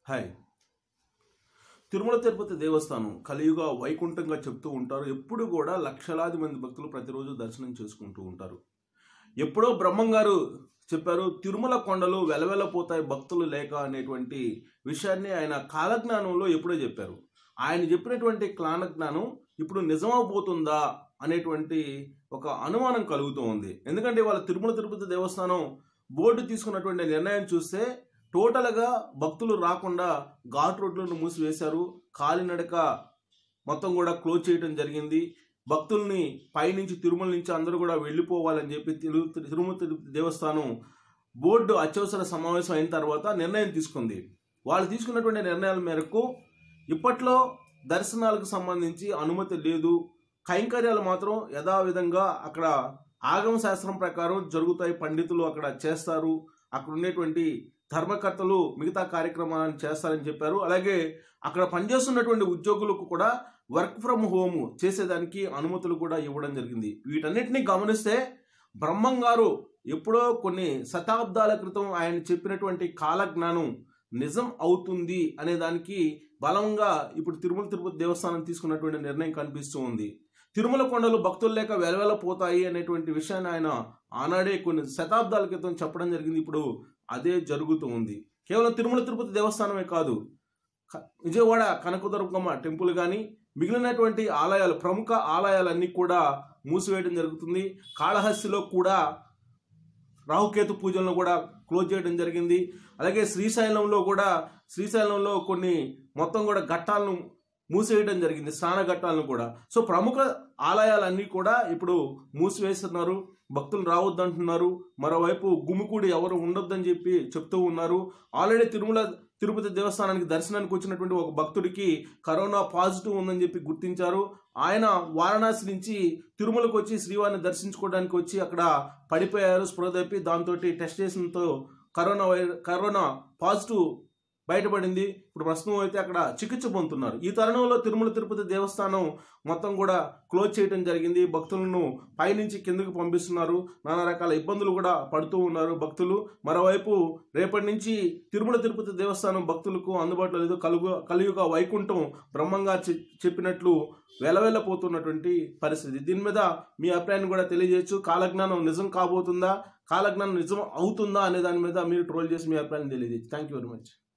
hi Tirumala Tirupati దేవస్థానం కలియుగ వైకుంఠంగా చెప్తూ ఉంటారు ఎప్పుడు కూడా లక్షలాది మంది భక్తులు ప్రతిరోజు దర్శనం చేసుకుంటూ ఉంటారు ఎప్పుడో బ్రహ్మం గారు చెప్పారు తిరుమల కొండలు వెలవెలపోతాయి భక్తులు లేక అనేటువంటి విషయాన్ని ఆయన కాలజ్ఞానంలో ఎప్పుడో చెప్పారు ఆయన చెప్పినటువంటి కాలజ్ఞానం ఇప్పుడు నిజమవబోతుందా అనేటువంటి ఒక అనుమానం కలుగుతూ ఉంది ఎందుకంటే వాళ్ళ తిరుమల తిరుపతి దేవస్థానం బోర్డు తీసుకున్నటువంటి నిర్ణయం చూస్తే టోటల్గా భక్తులు రాకుండా ఘాట్ రోడ్లను మూసివేశారు కాలినడక మొత్తం కూడా క్లోజ్ చేయడం జరిగింది భక్తుల్ని పైనుంచి తిరుమల నుంచి అందరూ కూడా వెళ్ళిపోవాలని చెప్పి తిరు- తిరుమల తిరుపతి దేవస్థానం బోర్డు అత్యవసర సమావేశం అయిన తర్వాత నిర్ణయం తీసుకుంది వాళ్ళు తీసుకున్నటువంటి నిర్ణయాల మేరకు ఇప్పట్లో దర్శనాలకు సంబంధించి అనుమతి లేదు కైంకర్యాలు మాత్రం యథావిధంగా అక్కడ ఆగమ శాస్త్రం ప్రకారం జరుగుతాయి పండితులు అక్కడ చేస్తారు అక్కడ ఉండేటువంటి ధర్మకర్తలు మిగతా కార్యక్రమాలను చేస్తారని చెప్పారు అలాగే అక్కడ పనిచేస్తున్నటువంటి ఉద్యోగులకు కూడా వర్క్ ఫ్రమ్ హోమ్ చేసేదానికి అనుమతులు కూడా ఇవ్వడం జరిగింది వీటన్నిటిని గమనిస్తే బ్రహ్మం గారు ఎప్పుడో కొన్ని శతాబ్దాల క్రితం ఆయన చెప్పినటువంటి కాలజ్ఞానం నిజం అవుతుంది అనే దానికి బలంగా ఇప్పుడు తిరుమల తిరుపతి దేవస్థానం తీసుకున్నటువంటి నిర్ణయం కనిపిస్తూ ఉంది తిరుమల కొండలు భక్తులు లేక వెలవెలపోతాయి అనేటువంటి విషయాన్ని ఆయన ఆనాడే కొన్ని శతాబ్దాల క్రితం చెప్పడం జరిగింది ఇప్పుడు అదే జరుగుతూ ఉంది కేవలం తిరుమల తిరుపతి దేవస్థానమే కాదు క- విజయవాడ కనకదుర్గమ్మ టెంపుల్ కానీ మిగిలినటువంటి ఆలయాలు ప్రముఖ ఆలయాలన్నీ కూడా మూసివేయడం జరుగుతుంది కాళహస్తిలో కూడా రాహుకేతు పూజలను కూడా క్లోజ్ చేయడం జరిగింది అలాగే శ్రీశైలంలో కూడా శ్రీశైలంలో కొన్ని మొత్తం కూడా ఘట్టాలను మూసేయడం జరిగింది స్నాన ఘట్టాలను కూడా సో ప్రముఖ ఆలయాలన్నీ కూడా ఇప్పుడు మూసివేస్తున్నారు భక్తులు రావద్దంటున్నారు మరోవైపు గుమికూడి ఎవరు ఉండొద్దని చెప్పి చెప్తూ ఉన్నారు ఆల్రెడీ తిరుమల తిరుపతి దేవస్థానానికి దర్శనానికి వచ్చినటువంటి ఒక భక్తుడికి కరోనా పాజిటివ్ ఉందని చెప్పి గుర్తించారు ఆయన వారణాసి నుంచి తిరుమలకు వచ్చి శ్రీవారిని దర్శించుకోవడానికి వచ్చి అక్కడ పడిపోయారు స్పృహ తప్పి దాంతో టెస్ట్ చేసినతో కరోనా వైర కరోనా పాజిటివ్ బయటపడింది ఇప్పుడు ప్రస్తుతం అయితే అక్కడ చికిత్స పొందుతున్నారు ఈ తరుణంలో తిరుమల తిరుపతి దేవస్థానం మొత్తం కూడా క్లోజ్ చేయడం జరిగింది భక్తులను పైనుంచి కిందకు పంపిస్తున్నారు నానా రకాల ఇబ్బందులు కూడా పడుతూ ఉన్నారు భక్తులు మరోవైపు రేపటి నుంచి తిరుమల తిరుపతి దేవస్థానం భక్తులకు అందుబాటులో లేదు కలుగు కలియుగ వైకుంఠం బ్రహ్మంగా చె- చెప్పినట్లు వెలవెల్లపోతున్నటువంటి పరిస్థితి దీని మీద మీ అభిప్రాయాన్ని కూడా తెలియజేయచ్చు కాలజ్ఞానం నిజం కాబోతుందా కాలజ్ఞానం నిజం అవుతుందా అనే దాని మీద మీరు ట్రోల్ చేసి మీ అభిప్రాయాన్ని తెలియజేయచ్చు థ్యాంక్ యూ వెరీ మచ్